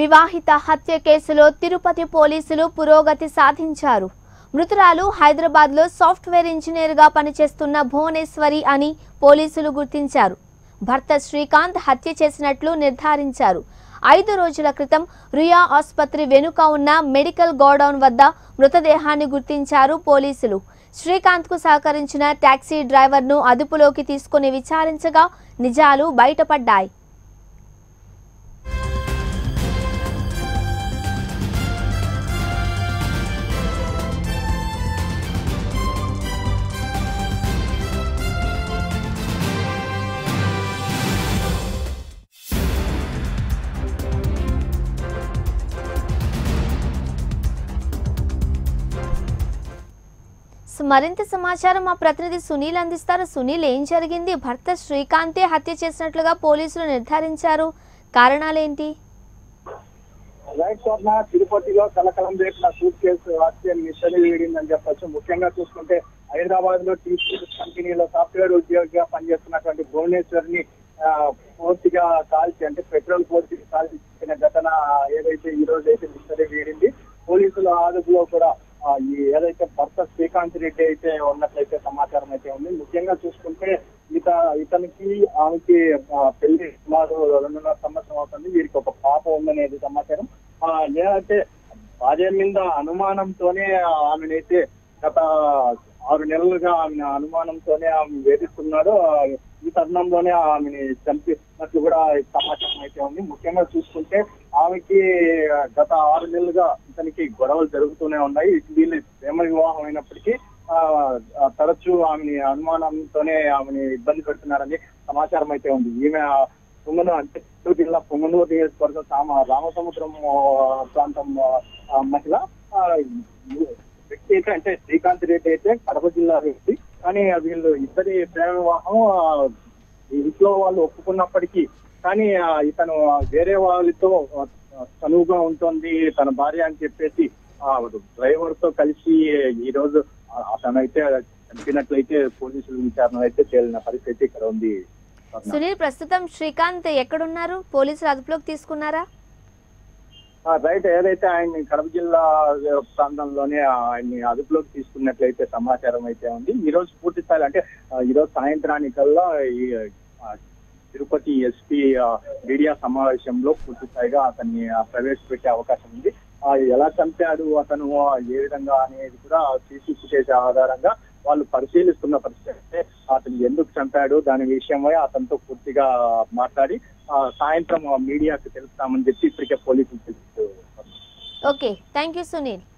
వివాహిత హత్య కేసులో తిరుపతి పోలీసులు పురోగతి సాధించారు మృతురాలు హైదరాబాద్లో సాఫ్ట్వేర్ ఇంజనీర్గా పనిచేస్తున్న భువనేశ్వరి అని పోలీసులు గుర్తించారు భర్త శ్రీకాంత్ హత్య చేసినట్లు నిర్ధారించారు ఐదు రోజుల క్రితం రుయా ఆసుపత్రి వెనుక ఉన్న మెడికల్ గోడౌన్ వద్ద మృతదేహాన్ని గుర్తించారు పోలీసులు శ్రీకాంత్కు సహకరించిన టాక్సీ డ్రైవర్ను అదుపులోకి తీసుకుని విచారించగా నిజాలు బయటపడ్డాయి సో మరింత సమాచారం మా ప్రతినిధి సునీల్ అందిస్తారు సునీల్ ఏం జరిగింది భర్త శ్రీకాంతే హత్య చేసినట్లుగా పోలీసులు నిర్ధారించారు కారణాలేంటి రైట్ స్వర్ణ తిరుపతిలో కలకలం రేపిన సూట్ కేసు హత్య మిస్టరీ వీడిందని చెప్పొచ్చు ముఖ్యంగా చూసుకుంటే హైదరాబాద్ లో టీసీఎస్ కంపెనీలో సాఫ్ట్వేర్ ఉద్యోగిగా పనిచేస్తున్నటువంటి భువనేశ్వర్ని ఆ, పూర్తిగా కాల్చి అంటే పెట్రోల్ పోసి కాల్చిన ఘటన ఏదైతే ఈ రోజు అయితే మిస్టరీ వీడింది పోలీసుల అదుపులో కూడా ఆ, ఈ ఏదైతే భర్త శ్రీకాంత్ రెడ్డి అయితే ఉన్నట్లయితే సమాచారం అయితే ఉంది ముఖ్యంగా చూసుకుంటే ఇత ఇతనికి ఆమెకి ఆ, పెళ్లి సుమారు రెండున్నర సంవత్సరం అవుతుంది వీరికి ఒక పాప ఉందనేది సమాచారం ఆ, ఏదంటే భార్య మీద అనుమానంతోనే ఆమెనైతే గత ఆరు నెలలుగా ఆమె అనుమానంతోనే ఆమె వేధిస్తున్నాడు ఆ, ఈ తరుణంలోనే ఆమెని చంపినట్లు కూడా సమాచారం అయితే ఉంది ముఖ్యంగా చూసుకుంటే ఆమెకి గత ఆరు నెలలుగా ఇతనికి గొడవలు జరుగుతూనే ఉన్నాయి వీళ్ళు ప్రేమ వివాహం అయినప్పటికీ ఆ, ఆ, తరచూ ఆమెని అనుమానంతోనే ఆమెని ఇబ్బంది పెడుతున్నారని సమాచారం అయితే ఉంది ఈమె పొంగనూరు అంటే చిత్తూరు జిల్లా పొంగనూరు నియోజకవర్గం సామ రామసముద్రం ఆ, ప్రాంతం ఆ, మహిళ ఆ, వ్యక్తి అయితే అంటే శ్రీకాంత్ రెడ్డి అయితే కడప జిల్లా వ్యక్తి కానీ వీళ్ళు ఇద్దరి ప్రేమ వివాహం ఆ, ఇంట్లో వాళ్ళు ఒప్పుకున్నప్పటికీ కానీ ఆ, ఇతను వేరే వాళ్ళతో ఆ, చనువుగా ఉంటుంది తన భార్య అని చెప్పేసి ఆ డ్రైవర్ తో కలిసి ఈ రోజు ఆ, అతనైతే చంపినట్లయితే పోలీసులు విచారణ అయితే తేలిన పరిస్థితి ఇక్కడ ఉంది సునీల్ ప్రస్తుతం శ్రీకాంత్ ఎక్కడున్నారు పోలీసులు అదుపులోకి తీసుకున్నారా ఆ, రైట్ ఏదైతే ఆయన్ని కడప జిల్లా ప్రాంతంలోనే ఆయన్ని అదుపులోకి తీసుకున్నట్లయితే సమాచారం అయితే ఉంది ఈ రోజు పూర్తి స్థాయిలో అంటే ఆ, ఈ రోజు సాయంత్రానికల్లా ఈ ఆ, తిరుపతి ఎస్పీ మీడియా సమావేశంలో పూర్తి స్థాయిగా అతన్ని ఆ, ప్రవేశపెట్టే అవకాశం ఉంది ఆ, ఎలా చంపాడు అతను ఆ, ఏ విధంగా అనేది కూడా సీసీ ఫుటేజ్ ఆధారంగా వాళ్ళు పరిశీలిస్తున్న పరిస్థితి అంటే అతను ఎందుకు చంపాడు దాని విషయమై అతనితో పూర్తిగా మాట్లాడి ఆ, సాయంత్రం మీడియాకు తెలుస్తామని చెప్పి ఇప్పటికే పోలీసులు తెలుసు ఓకే థ్యాంక్ యూ సునీల్